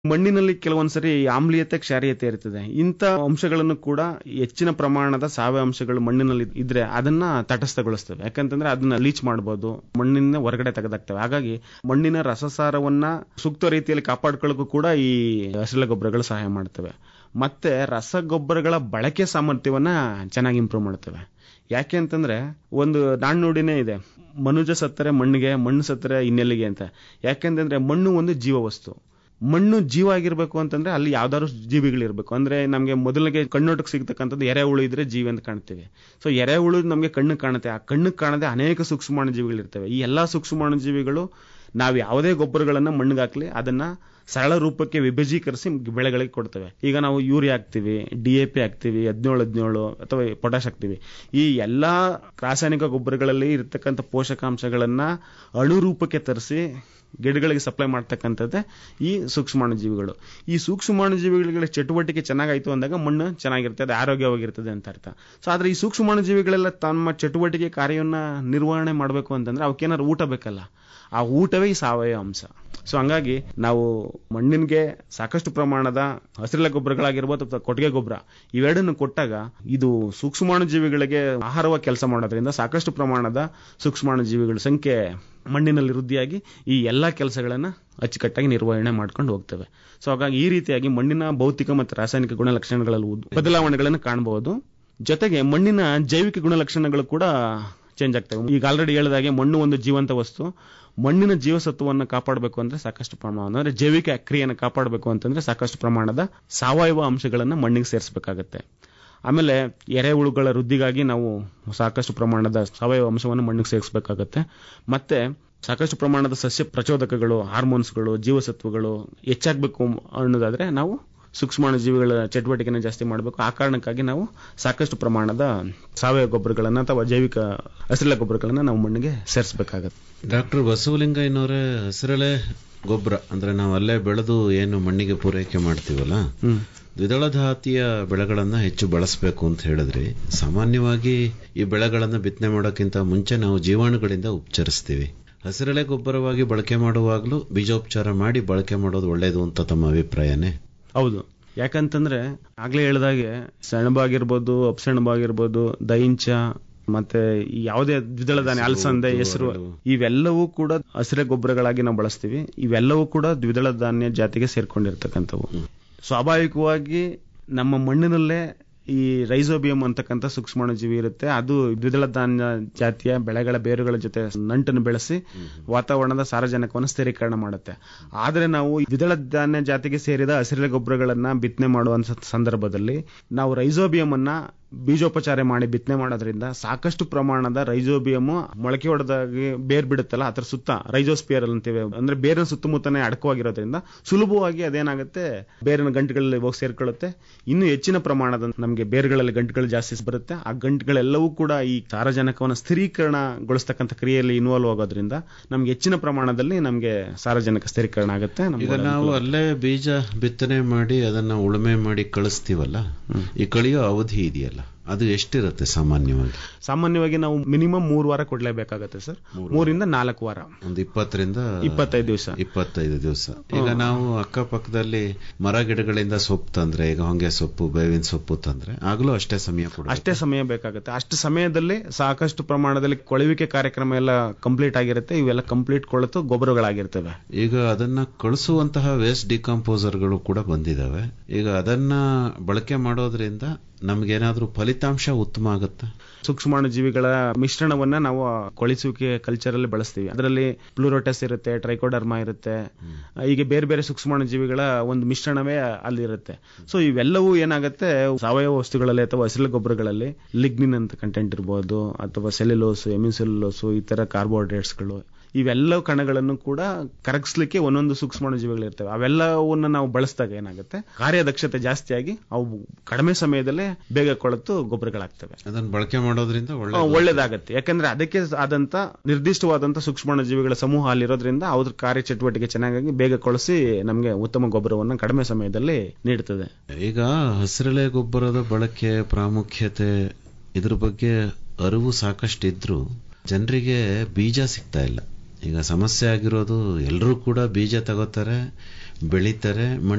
ಮಣ್ಣಿನಲ್ಲಿ ಕೆಲವೊಂದ್ಸರಿ ಆಮ್ಲೀಯತೆ ಕ್ಷಾರೀಯತೆ ಇರ್ತದೆ ಇಂಥ ಅಂಶಗಳನ್ನು ಕೂಡ ಹೆಚ್ಚಿನ ಪ್ರಮಾಣದ ಸಾವಯವ ಅಂಶಗಳು ಮಣ್ಣಿನಲ್ಲಿ ಇದ್ರೆ ಅದನ್ನ ತಟಸ್ಥಗೊಳಿಸ್ತವೆ ಯಾಕಂತಂದ್ರೆ ಅದನ್ನ ಲೀಚ್ ಮಾಡಬಹುದು ಮಣ್ಣಿನ ಹೊರಗಡೆ ತೆಗೆದಾಕ್ತವೆ ಹಾಗಾಗಿ ಮಣ್ಣಿನ ರಸಸಾರವನ್ನ ಸೂಕ್ತ ರೀತಿಯಲ್ಲಿ ಕಾಪಾಡ್ಕೊಳ್ಳೋಕ್ಕೂ ಕೂಡ ಈ ಹಸಿರೆಲೆ ಗೊಬ್ಬರಗಳು ಸಹಾಯ ಮಾಡ್ತವೆ ಮತ್ತೆ ರಸಗೊಬ್ಬರಗಳ ಬಳಕೆ ಸಾಮರ್ಥ್ಯವನ್ನ ಚೆನ್ನಾಗಿ ಇಂಪ್ರೂವ್ ಮಾಡ್ತವೆ ಯಾಕೆ ಅಂತಂದ್ರೆ ಒಂದು ನಾಣ್ಣುಡಿನೇ ಇದೆ ಮನುಜ ಸತ್ತರೆ ಮಣ್ಣಿಗೆ ಮಣ್ಣು ಸತ್ತರೆ ಇನ್ನೆಲ್ಲಿಗೆ ಅಂತ ಯಾಕೆಂತಂದ್ರೆ ಮಣ್ಣು ಒಂದು ಜೀವ ವಸ್ತು ಮಣ್ಣು ಜೀವ ಆಗಿರ್ಬೇಕು ಅಂತಂದ್ರೆ ಅಲ್ಲಿ ಯಾವ್ದಾದ್ರು ಜೀವಿಗಳಿರ್ಬೇಕು ಅಂದ್ರೆ ನಮಗೆ ಮೊದಲಿಗೆ ಕಣ್ಣೋಟಕ್ಕೆ ಸಿಗ್ತಕ್ಕಂಥದ್ದು ಎರೆಹುಳು ಇದ್ರೆ ಜೀವಿ ಅಂತ ಕಾಣ್ತೀವಿ ಸೊ ಎರೆಹುಳು ನಮಗೆ ಕಣ್ಣು ಕಾಣುತ್ತೆ ಆ ಕಣ್ಣು ಕಾಣದೆ ಅನೇಕ ಸೂಕ್ಷ್ಮಾಣು ಜೀವಿಗಳಿರ್ತವೆ ಈ ಎಲ್ಲಾ ಸೂಕ್ಷ್ಮಾಣು ಜೀವಿಗಳು ನಾವು ಯಾವುದೇ ಗೊಬ್ಬರಗಳನ್ನ ಮಣ್ಣಿಗೆ ಹಾಕ್ಲಿ ಅದನ್ನ ಸರಳ ರೂಪಕ್ಕೆ ವಿಭಜೀಕರಿಸಿ ಬೆಳೆಗಳಿಗೆ ಕೊಡ್ತವೆ ಈಗ ನಾವು ಯೂರಿಯಾ ಹಾಕ್ತಿವಿ ಡಿ ಎ ಪಿ ಹಾಕ್ತಿವಿ ಹದಿನೇಳು ಹದಿನೇಳು ಅಥವಾ ಪೊಟ್ಯಾಶ್ ಹಾಕ್ತಿವಿ ಈ ಎಲ್ಲಾ ರಾಸಾಯನಿಕ ಗೊಬ್ಬರಗಳಲ್ಲಿ ಇರತಕ್ಕಂಥ ಪೋಷಕಾಂಶಗಳನ್ನ ಅಣು ರೂಪಕ್ಕೆ ತರಿಸಿ ಗಿಡಗಳಿಗೆ ಸಪ್ಲೈ ಮಾಡ್ತಕ್ಕಂಥದ್ದೇ ಈ ಸೂಕ್ಷ್ಮಾಣು ಜೀವಿಗಳು ಈ ಸೂಕ್ಷ್ಮಾಣು ಜೀವಿಗಳ ಚಟುವಟಿಕೆ ಚೆನ್ನಾಗಾಯ್ತು ಅಂದಾಗ ಮಣ್ಣು ಚೆನ್ನಾಗಿರ್ತದೆ ಆರೋಗ್ಯವಾಗಿರ್ತದೆ ಅಂತ ಅರ್ಥ ಸೊ ಆದ್ರೆ ಈ ಸೂಕ್ಷ್ಮಾಣು ಜೀವಿಗಳೆಲ್ಲ ತಮ್ಮ ಚಟುವಟಿಕೆ ಕಾರ್ಯವನ್ನ ನಿರ್ವಹಣೆ ಮಾಡಬೇಕು ಅಂತಂದ್ರೆ ಅವಕ್ಕೇನಾದ್ರು ಊಟ ಬೇಕಲ್ಲ ಆ ಊಟವೇ ಈ ಸಾವಯವ ಅಂಶ ಸೊ ಹಂಗಾಗಿ ನಾವು ಮಣ್ಣಿಗೆ ಸಾಕಷ್ಟು ಪ್ರಮಾಣದ ಹಸಿರೆಲೆ ಗೊಬ್ಬರಗಳಾಗಿರ್ಬೋದು ಅಥವಾ ಕೊಟ್ಟಿಗೆ ಗೊಬ್ಬರ ಇವೆರಡನ್ನು ಕೊಟ್ಟಾಗ ಇದು ಸೂಕ್ಷ್ಮಾಣು ಜೀವಿಗಳಿಗೆ ಆಹಾರವಾಗಿ ಕೆಲಸ ಮಾಡೋದ್ರಿಂದ ಸಾಕಷ್ಟು ಪ್ರಮಾಣದ ಸೂಕ್ಷ್ಮಾಣು ಜೀವಿಗಳ ಸಂಖ್ಯೆ ಮಣ್ಣಿನಲ್ಲಿ ವೃದ್ಧಿಯಾಗಿ ಈ ಎಲ್ಲಾ ಕೆಲಸಗಳನ್ನ ಅಚ್ಚುಕಟ್ಟಾಗಿ ನಿರ್ವಹಣೆ ಮಾಡ್ಕೊಂಡು ಹೋಗ್ತವೆ ಸೊ ಹಾಗಾಗಿ ಈ ರೀತಿಯಾಗಿ ಮಣ್ಣಿನ ಭೌತಿಕ ಮತ್ತು ರಾಸಾಯನಿಕ ಗುಣಲಕ್ಷಣಗಳಲ್ಲಿ ಬದಲಾವಣೆಗಳನ್ನು ಕಾಣಬಹುದು ಜೊತೆಗೆ ಮಣ್ಣಿನ ಜೈವಿಕ ಗುಣಲಕ್ಷಣಗಳು ಕೂಡ ಚೇಂಜ್ ಆಗ್ತವೆ ಈಗ ಆಲ್ರೆಡಿ ಹೇಳಿದಾಗೆ ಮಣ್ಣು ಒಂದು ಜೀವಂತ ವಸ್ತು ಮಣ್ಣಿನ ಜೀವಸತ್ವವನ್ನು ಕಾಪಾಡಬೇಕು ಅಂದ್ರೆ ಸಾಕಷ್ಟು ಪ್ರಮಾಣ ಅಂದ್ರೆ ಜೈವಿಕ ಕ್ರಿಯೆಯನ್ನು ಕಾಪಾಡಬೇಕು ಅಂತಂದ್ರೆ ಸಾಕಷ್ಟು ಪ್ರಮಾಣದ ಸಾವಯವ ಅಂಶಗಳನ್ನ ಮಣ್ಣಿಗೆ ಸೇರಿಸಬೇಕಾಗತ್ತೆ ಆಮೇಲೆ ಎರೆಹುಳುಗಳ ವೃದ್ಧಿಗಾಗಿ ನಾವು ಸಾಕಷ್ಟು ಪ್ರಮಾಣದ ಸಾವಯವ ಅಂಶವನ್ನು ಮಣ್ಣಿಗೆ ಸೇರಿಸಬೇಕಾಗತ್ತೆ ಮತ್ತೆ ಸಾಕಷ್ಟು ಪ್ರಮಾಣದ ಸಸ್ಯ ಪ್ರಚೋದಕಗಳು ಹಾರ್ಮೋನ್ಸ್ಗಳು ಜೀವಸತ್ವಗಳು ಹೆಚ್ಚಾಗಬೇಕು ಅನ್ನೋದಾದ್ರೆ ನಾವು ಸೂಕ್ಷ್ಮಾಣು ಜೀವಿಗಳ ಚಟುವಟಿಕೆನ ಜಾಸ್ತಿ ಮಾಡಬೇಕು ಆ ಕಾರಣಕ್ಕಾಗಿ ನಾವು ಸಾಕಷ್ಟು ಪ್ರಮಾಣದ ಸಾವಯವ ಗೊಬ್ಬರಗಳನ್ನ ಅಥವಾ ಜೈವಿಕ ಹಸಿರೆಲೆ ಗೊಬ್ಬರಗಳನ್ನ ನಾವು ಮಣ್ಣಿಗೆ ಸೇರಿಸಬೇಕಾಗತ್ತೆ ಡಾಕ್ಟರ್ ಬಸವಲಿಂಗಯ್ಯನವರೇ ಹಸಿರೆಲೆ ಗೊಬ್ಬರ ಅಂದ್ರೆ ನಾವು ಅಲ್ಲೇ ಬೆಳೆದು ಏನು ಮಣ್ಣಿಗೆ ಪೂರೈಕೆ ಮಾಡ್ತೀವಲ್ಲ ದ್ವಿದಳ ಧಾತಿಯ ಬೆಳೆಗಳನ್ನ ಹೆಚ್ಚು ಬಳಸಬೇಕು ಅಂತ ಹೇಳಿದ್ರಿ ಸಾಮಾನ್ಯವಾಗಿ ಈ ಬೆಳೆಗಳನ್ನ ಬಿತ್ತನೆ ಮಾಡೋಕ್ಕಿಂತ ಮುಂಚೆ ನಾವು ಜೀವಾಣುಗಳಿಂದ ಉಪಚರಿಸ್ತೀವಿ ಹಸಿರೆಲೆ ಗೊಬ್ಬರವಾಗಿ ಬಳಕೆ ಮಾಡುವಾಗಲೂ ಬೀಜೋಪಚಾರ ಮಾಡಿ ಬಳಕೆ ಮಾಡೋದು ಒಳ್ಳೇದು ಅಂತ ತಮ್ಮ ಅಭಿಪ್ರಾಯನೇ ಹೌದು ಯಾಕಂತಂದ್ರೆ ಆಗ್ಲೇ ಹೇಳಿದಾಗೆ ಸೆಣಬಾಗಿರ್ಬೋದು ಅಪ್ಸೆಣಬಾಗಿರ್ಬೋದು ದೈಂಚ ಮತ್ತೆ ಈ ಯಾವುದೇ ದ್ವಿದಳ ಧಾನ್ಯ ಅಲಸಂದೆ ಹೆಸರು ಇವೆಲ್ಲವೂ ಕೂಡ ಹಸಿರೆ ಗೊಬ್ಬರಗಳಾಗಿ ನಾವು ಬಳಸ್ತೀವಿ ಇವೆಲ್ಲವೂ ಕೂಡ ದ್ವಿದಳ ಧಾನ್ಯ ಜಾತಿಗೆ ಸೇರ್ಕೊಂಡಿರ್ತಕ್ಕಂಥವು ಸ್ವಾಭಾವಿಕವಾಗಿ ನಮ್ಮ ಮಣ್ಣಿನಲ್ಲೇ ಈ ರೈಸೋಬಿಯಂ ಅಂತಕ್ಕಂಥ ಸೂಕ್ಷ್ಮಾಣು ಜೀವಿ ಇರುತ್ತೆ ಅದು ದ್ವಿದಳ ಧಾನ್ಯ ಜಾತಿಯ ಬೆಳೆಗಳ ಬೇರುಗಳ ಜೊತೆ ನಂಟನ್ನು ಬೆಳೆಸಿ ವಾತಾವರಣದ ಸಾರಜನಕವನ್ನು ಸ್ಥಿರೀಕರಣ ಮಾಡುತ್ತೆ ಆದ್ರೆ ನಾವು ದ್ವಿದಳ ಧಾನ್ಯ ಜಾತಿಗೆ ಸೇರಿದ ಹಸಿರೆಲೆ ಗೊಬ್ಬರಗಳನ್ನ ಬಿತ್ತನೆ ಮಾಡುವಂತ ಸಂದರ್ಭದಲ್ಲಿ ನಾವು ರೈಸೋಬಿಯಂ ಅನ್ನ ಬೀಜೋಪಚಾರ ಮಾಡಿ ಬಿತ್ತನೆ ಮಾಡೋದ್ರಿಂದ ಸಾಕಷ್ಟು ಪ್ರಮಾಣದ ರೈಜೋಬಿಯಮ್ ಮೊಳಕೆ ಹೊಡೆದಾಗಿ ಬೇರ್ ಬಿಡುತ್ತಲ್ಲ ಅದರ ಸುತ್ತ ರೈಜೋಸ್ಪಿಯರ್ ಅಂತೀವಿ ಅಂದ್ರೆ ಬೇರಿನ ಸುತ್ತಮುತ್ತನೇ ಅಡಕವಾಗಿರೋದ್ರಿಂದ ಸುಲಭವಾಗಿ ಅದೇನಾಗುತ್ತೆ ಬೇರಿನ ಗಂಟುಗಳಲ್ಲಿ ಹೋಗಿ ಸೇರ್ಕೊಳ್ಳುತ್ತೆ ಇನ್ನು ಹೆಚ್ಚಿನ ಪ್ರಮಾಣದ ನಮಗೆ ಬೇರುಗಳಲ್ಲಿ ಗಂಟುಗಳು ಜಾಸ್ತಿ ಬರುತ್ತೆ ಆ ಗಂಟುಗಳೆಲ್ಲವೂ ಕೂಡ ಈ ಸಾರಜನಕವನ್ನು ಸ್ಥಿರೀಕರಣಗೊಳಿಸ್ತಕ್ಕಂಥ ಕ್ರಿಯೆಯಲ್ಲಿ ಇನ್ವಾಲ್ವ್ ಆಗೋದ್ರಿಂದ ನಮ್ಗೆ ಹೆಚ್ಚಿನ ಪ್ರಮಾಣದಲ್ಲಿ ನಮಗೆ ಸಾರಜನಕ ಸ್ಥಿರೀಕರಣ ಆಗುತ್ತೆ ಈಗ ನಾವು ಅಲ್ಲೇ ಬೀಜ ಬಿತ್ತನೆ ಮಾಡಿ ಅದನ್ನ ಉಳುಮೆ ಮಾಡಿ ಕಳಿಸ್ತೀವಲ್ಲ ಈ ಕಳಿಯೋ ಅವಧಿ ಇದೆಯಲ್ಲ ಅದು ಎಷ್ಟಿರುತ್ತೆ ಸಾಮಾನ್ಯವಾಗಿ ಸಾಮಾನ್ಯವಾಗಿ ನಾವು ಮಿನಿಮಮ್ ಮೂರು ವಾರ ಕೊಡ್ಲೇಬೇಕಾಗತ್ತೆ ಸರ್ ಮೂರಿಂದ ನಾಲ್ಕು ವಾರ ಒಂದು ಇಪ್ಪತ್ತರಿಂದ ಇಪ್ಪತ್ತೈದು ದಿವಸ ಇಪ್ಪತ್ತೈದು ದಿವಸ ಈಗ ನಾವು ಅಕ್ಕಪಕ್ಕದಲ್ಲಿ ಮರ ಗಿಡಗಳಿಂದ ಸೊಪ್ಪು ತಂದ್ರೆ ಈಗ ಹೊಂಗೆ ಸೊಪ್ಪು ಬೇವಿನ ಸೊಪ್ಪು ತಂದ್ರೆ ಆಗ್ಲೂ ಅಷ್ಟೇ ಸಮಯ ಕೊಡ ಅಷ್ಟೇ ಸಮಯ ಬೇಕಾಗುತ್ತೆ ಅಷ್ಟು ಸಮಯದಲ್ಲಿ ಸಾಕಷ್ಟು ಪ್ರಮಾಣದಲ್ಲಿ ಕೊಳುವಿಕೆ ಕಾರ್ಯಕ್ರಮ ಎಲ್ಲ ಕಂಪ್ಲೀಟ್ ಆಗಿರುತ್ತೆ ಇವೆಲ್ಲ ಕಂಪ್ಲೀಟ್ ಕೊಳತು ಗೊಬ್ಬರಗಳಾಗಿರ್ತವೆ ಈಗ ಅದನ್ನ ಕಳಿಸುವಂತಹ ವೇಸ್ಟ್ ಡಿಕಂಪೋಸರ್ಗಳು ಕೂಡ ಬಂದಿದಾವೆ ಈಗ ಅದನ್ನ ಬಳಕೆ ಮಾಡೋದ್ರಿಂದ ನಮ್ಗೇನಾದ್ರೂ ಫಲಿತಾಂಶ ಉತ್ತಮ ಆಗುತ್ತಾ ಸೂಕ್ಷ್ಮಾಣು ಜೀವಿಗಳ ಮಿಶ್ರಣವನ್ನ ನಾವು ಕೊಳಿಸುವಿಕೆ ಕಲ್ಚರ್ ಅಲ್ಲಿ ಬಳಸ್ತೀವಿ ಅದರಲ್ಲಿ ಪ್ಲೂರೋಟಸ್ ಇರುತ್ತೆ ಟ್ರೈಕೋಡರ್ಮಾ ಇರುತ್ತೆ ಹೀಗೆ ಬೇರೆ ಬೇರೆ ಸೂಕ್ಷ್ಮಾಣು ಜೀವಿಗಳ ಒಂದು ಮಿಶ್ರಣವೇ ಅಲ್ಲಿ ಇರುತ್ತೆ ಸೊ ಇವೆಲ್ಲವೂ ಏನಾಗುತ್ತೆ ಸಾವಯವ ವಸ್ತುಗಳಲ್ಲಿ ಅಥವಾ ಹಸಿರು ಗೊಬ್ಬರಗಳಲ್ಲಿ ಲಿಗ್ನಿನ್ ಅಂತ ಕಂಟೆಂಟ್ ಇರ್ಬೋದು ಅಥವಾ ಸೆಲ್ಯುಲೋಸ್ ಎಮಿಸೆಲ್ಯುಲೋಸ್ ಈ ತರ ಕಾರ್ಬೋಹೈಡ್ರೇಟ್ಸ್ಗಳು ಇವೆಲ್ಲ ಕಣಗಳನ್ನು ಕೂಡ ಕರಗಿಸ್ಲಿಕ್ಕೆ ಒಂದೊಂದು ಸೂಕ್ಷ್ಮಾಣು ಜೀವಿಗಳು ಇರ್ತವೆ ಅವೆಲ್ಲವನ್ನ ನಾವು ಬಳಸಿದಾಗ ಏನಾಗುತ್ತೆ ಕಾರ್ಯದಕ್ಷತೆ ಜಾಸ್ತಿಯಾಗಿ ಅವು ಕಡಿಮೆ ಸಮಯದಲ್ಲೇ ಬೇಗ ಕೊಳತು ಗೊಬ್ಬರಗಳಾಗ್ತವೆ ಅದನ್ನ ಬಳಕೆ ಮಾಡೋದ್ರಿಂದ ಒಳ್ಳೆ ಒಳ್ಳೇದಾಗತ್ತೆ ಯಾಕಂದ್ರೆ ಅದಕ್ಕೆ ಆದಂತ ನಿರ್ದಿಷ್ಟವಾದಂತ ಸೂಕ್ಷ್ಮಾಣು ಜೀವಿಗಳ ಸಮೂಹ ಅಲ್ಲಿರೋದ್ರಿಂದ ಅವ್ರ ಕಾರ್ಯಚಟುವಟಿಕೆ ಚೆನ್ನಾಗಿ ಬೇಗ ಕೊಳಿಸಿ ನಮಗೆ ಉತ್ತಮ ಗೊಬ್ಬರವನ್ನು ಕಡಿಮೆ ಸಮಯದಲ್ಲಿ ನೀಡುತ್ತದೆ ಈಗ ಹಸಿರೆಲೆ ಗೊಬ್ಬರದ ಬಳಕೆ ಪ್ರಾಮುಖ್ಯತೆ ಇದ್ರ ಬಗ್ಗೆ ಅರಿವು ಸಾಕಷ್ಟಿದ್ರು ಜನರಿಗೆ ಬೀಜ ಸಿಗ್ತಾ ಇಲ್ಲ ಈಗ ಸಮಸ್ಯೆ ಆಗಿರೋದು ಎಲ್ಲರೂ ಕೂಡ ಬೀಜ ತಗೋತಾರೆ ಬೆಳಿತಾರೆ